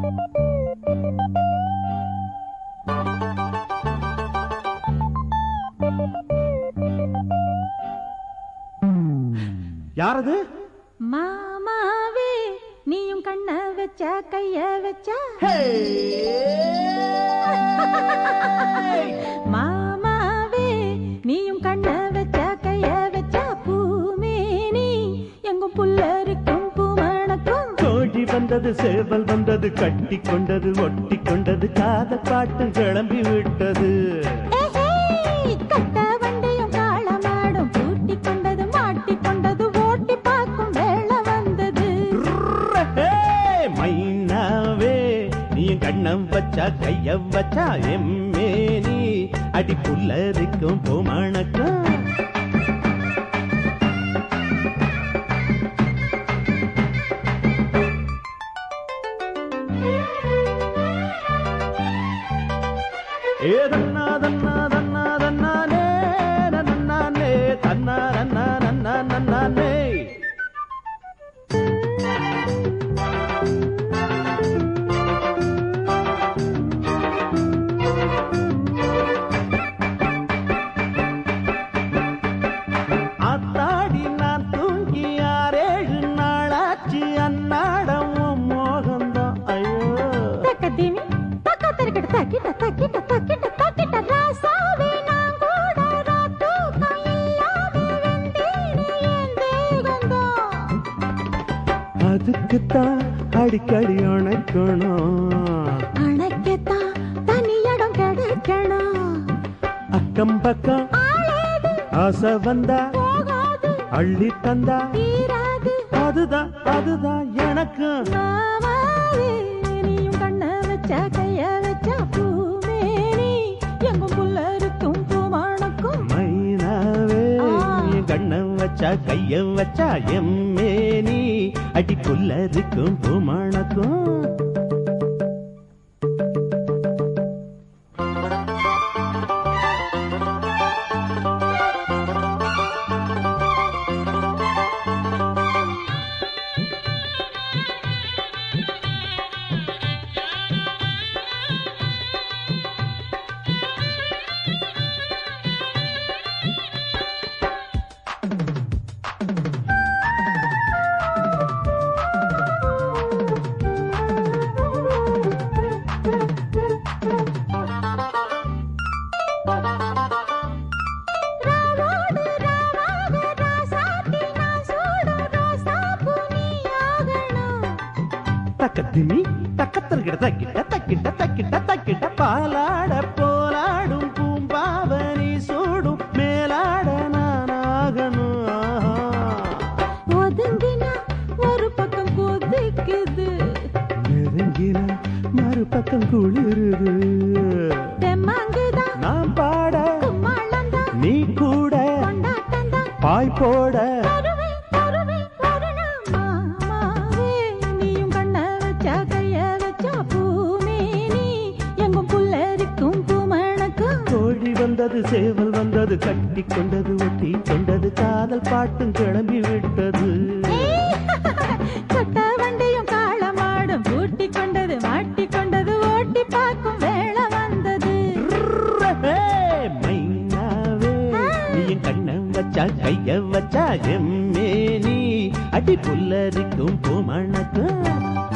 யாரது மாமாவே நீயும் கண்ண வச்ச கைய வச்ச மாமாவே நீயும் கண்ண வச்ச கைய வச்ச பூமேனி எங்கும் புல்லரிக்கும் பூமணக்கும் கோழி வந்தது சேவல் வந்தது கட்டி கொண்டது ஒட்டி கொண்டது காதல் பாட்டு கிளம்பி விட்டது ஏஹே, கட்ட வண்டியும் காளமாடும் பூட்டி கொண்டது மாட்டி கொண்டது ஓட்டி பார்க்கும் வேளை வந்தது ஹே, மைனாவே நீ கண்ணம் வச்சா கைய வச்சா எம்மே நீ அடி புல்லரிக்கும் பூமணக்கம் ஏ தன்னா தன்னா தன்னா தன்னானே நன்னானே தன்னா நன்னா நன்னா நன்னானே ஆத்தாடி நான் தூங்கி ஆறேழு நாளாச்சு அன்னாடம் உன் மோகம்தான் ஐயோ தக்கதிமி, தக்க தரிக்கிட்ட, தக்கிட்ட, தக்கிட்ட, தக்கிட்ட, தக்கிட்ட, ராசாவே நான் கூட ராத்தூக்கம் இல்லாம வெந்தேனே என் தேகம்தான். அதுக்குத்தான் அடிக்கடி அணைக்கணும் அணைக்கத்தான் தனி இடம் கிடைக்கணும். அக்கம் பக்கம் ஆளேது ஆசை வந்தா போகாது, அள்ளி தந்தா தீராது. அதுதான் அதுதான் எனக்கு மாமாவே, நீயும் கண்ண வச்ச, கைய வச்ச பூமேனி, எங்கும் புல்லரிக்கும் பூமணக்கும். மைனாவே நீ கண்ணம் வச்சா கைய வச்சா எம்மேனி அடி புல்லரிக்கும் பூமணக்கும் ராவோடு ராவாக ராசாத்தி நான் சூடும் ரோசாப்பூ நீயாகணும். தக்கத்திமி தக்கத்தல்கிட்ட தக்கிட்ட தக்கிட்ட தக்கிட்ட தக்கிட்ட பாலாட போலாடும் பூம்பாவனி சூடும் மேலாட நானாகணும் ஆஹா. ஒதுங்கினா ஒரு பக்கம் கொதிக்குது நெருங்கின மறுபக்கம் குளிருது தெம்மாங்குதான் நான் பாட கும்மாளம்தான் நீ கூட கொண்டாட்டம்தான் பாய் போட வருவே வருவே வருணம் மாமாவே நீயும் கண்ண வச்சா கைய வச்சா பூமேனி எங்கும் புல்லரிக்கும் பூமணக்கும் கோழி வந்தது சேவல் வந்தது கட்டி கொண்டது ஒட்டி கொண்டது காதல் பாட்டும் கிளம்பி விட்டது கொட்ட வண்டியும் காளமாடும் பூட்டி கொண்டது மாட்டி கொண்டது ஓட்டி பார்க்கும் வேளை வந்தது ஹே, மைனாவே நீ என் கண்ணம் வச்சா கைய வச்சா எம்மே நீ அடி புல்லரிக்கும் பூமணக்கம்